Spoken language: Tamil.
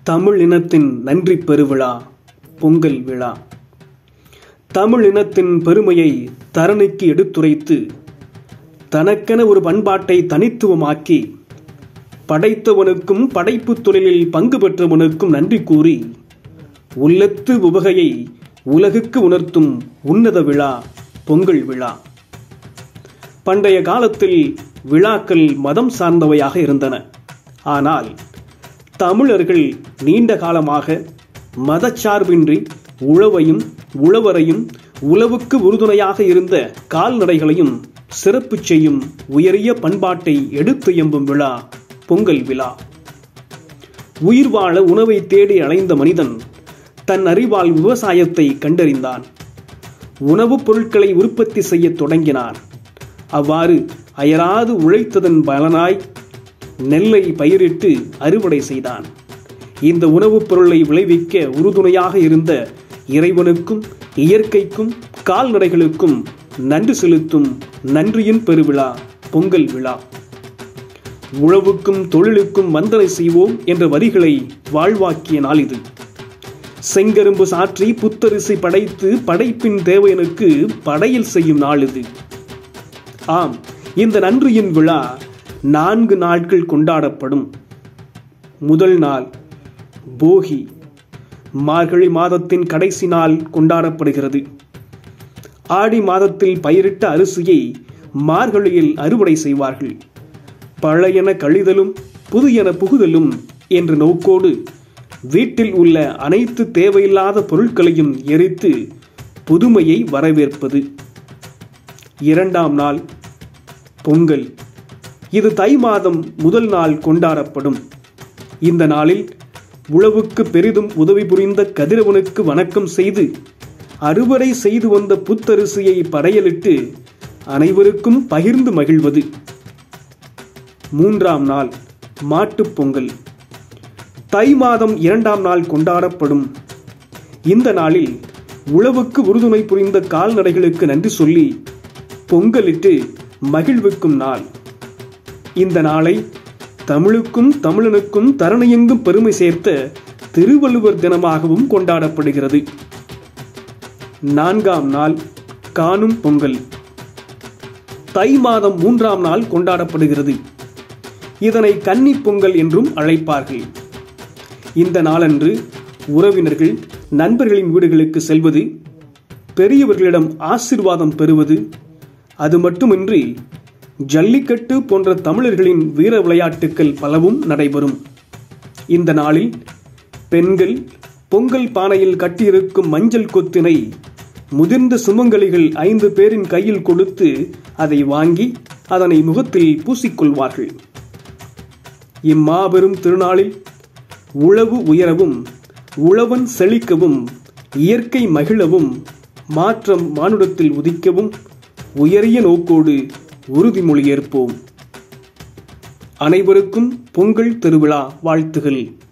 தமிழ் இனத்தின் நன்றி பெருவிழா பொங்கல் விழா தமிழ் இனத்தின் பெருமையை தரணிக்கு எடுத்துரைத்து தனக்கென ஒரு பண்பாட்டை தனித்துவமாக்கி படைத்தவனுக்கும் படைப்புத் தொழிலில் பங்கு பெற்றவனுக்கும் நன்றி கூறி உள்ளத்து உவகையை உலகுக்கு உணர்த்தும் உன்னத விழா பொங்கல் விழா பண்டைய காலத்தில் விழாக்கள் மதம் சார்ந்தவையாக இருந்தன ஆனால் தமிழர்கள் நீண்ட காலமாக மதச்சார்பின்றி உழவையும் உழவரையும் உழவுக்கு உறுதுணையாக இருந்த கால்நடைகளையும் சிறப்பு செய்யும் உயரிய பண்பாட்டை எடுத்து எம்பும் விழா பொங்கல் விழா உயிர் வாழ உணவை தேடி அலைந்த மனிதன் தன் அறிவால் விவசாயத்தை கண்டறிந்தான் உணவுப் பொருட்களை உற்பத்தி செய்யத் தொடங்கினான் அவ்வாறு அயராது உழைத்ததன் பலனாய் நெல்லை பயிரிட்டு அறுவடை செய்தான் இந்த உணவுப் பொருளை விளைவிக்க உறுதுணையாக இருந்த இறைவனுக்கும் இயற்கைக்கும் கால்நடைகளுக்கும் நன்றி செலுத்தும் நன்றியின் பெருவிழா பொங்கல் விழா உழவுக்கும் தொழிலுக்கும் வந்தனை செய்வோம் என்ற வரிகளை வாழ்வாக்கிய நாள் இது செங்கரும்பு சாற்றி புத்தரிசி படைத்து படைப்பின் தேவையனுக்கு படையல் செய்யும் நாள் இது ஆம் இந்த நன்றியின் விழா நான்கு நாட்கள் கொண்டாடப்படும் முதல் நாள் போகி மார்கழி மாதத்தின் கடைசி நாள் கொண்டாடப்படுகிறது ஆடி மாதத்தில் பயிரிட்ட அரிசியை மார்கழியில் அறுவடை செய்வார்கள் பழையன கழிதலும் புதியன புகுதலும் என்ற நோக்கோடு வீட்டில் உள்ள அனைத்து தேவையில்லாத பொருட்களையும் எரித்து புதுமையை வரவேற்பது இரண்டாம் நாள் பொங்கல் இது தை மாதம் முதல் நாள் கொண்டாடப்படும் இந்த நாளில் உழவுக்கு பெரிதும் உதவி புரிந்த கதிரவனுக்கு வணக்கம் செய்து அறுவடை செய்து வந்த புத்தரிசியை படையலிட்டு அனைவருக்கும் பகிர்ந்து மகிழ்வது மூன்றாம் நாள் மாட்டுப் பொங்கல் தை மாதம் இரண்டாம் நாள் கொண்டாடப்படும் இந்த நாளில் உழவுக்கு உறுதுணை புரிந்த கால்நடைகளுக்கு நன்றி சொல்லி பொங்கலிட்டு மகிழ்விக்கும் நாள் இந்த நாளை தமிழுக்கும் தமிழனுக்கும் தரணையெங்கும் பெருமை சேர்த்த திருவள்ளுவர் தினமாகவும் கொண்டாடப்படுகிறது நான்காம் நாள் காணும் பொங்கல் தை மாதம் மூன்றாம் நாள் கொண்டாடப்படுகிறது இதனை கன்னி பொங்கல் என்றும் அழைப்பார்கள் இந்த நாளன்று உறவினர்கள் நண்பர்களின் வீடுகளுக்கு செல்வது பெரியவர்களிடம் ஆசிர்வாதம் பெறுவது அது மட்டுமின்றி ஜல்லிக்கட்டு போன்ற தமிழர்களின் வீர விளையாட்டுக்கள் பலவும் நடைபெறும் இந்த நாளில் பெண்கள் பொங்கல் பானையில் கட்டியிருக்கும் மஞ்சள் கொத்தினை முதிர்ந்த சுமங்கலிகள் ஐந்து பேரின் கையில் கொடுத்து அதை வாங்கி அதனை முகத்தில் பூசிக்கொள்வார்கள் இம்மாபெரும் திருநாளில் உழவு உயரவும் உழவன் செழிக்கவும் இயற்கை மகிழவும் மாற்றம் மானுடத்தில் உதிக்கவும் உயரிய நோக்கோடு உறுதிமொழி ஏற்போம் அனைவருக்கும் பொங்கல் திருவிழா வாழ்த்துகள்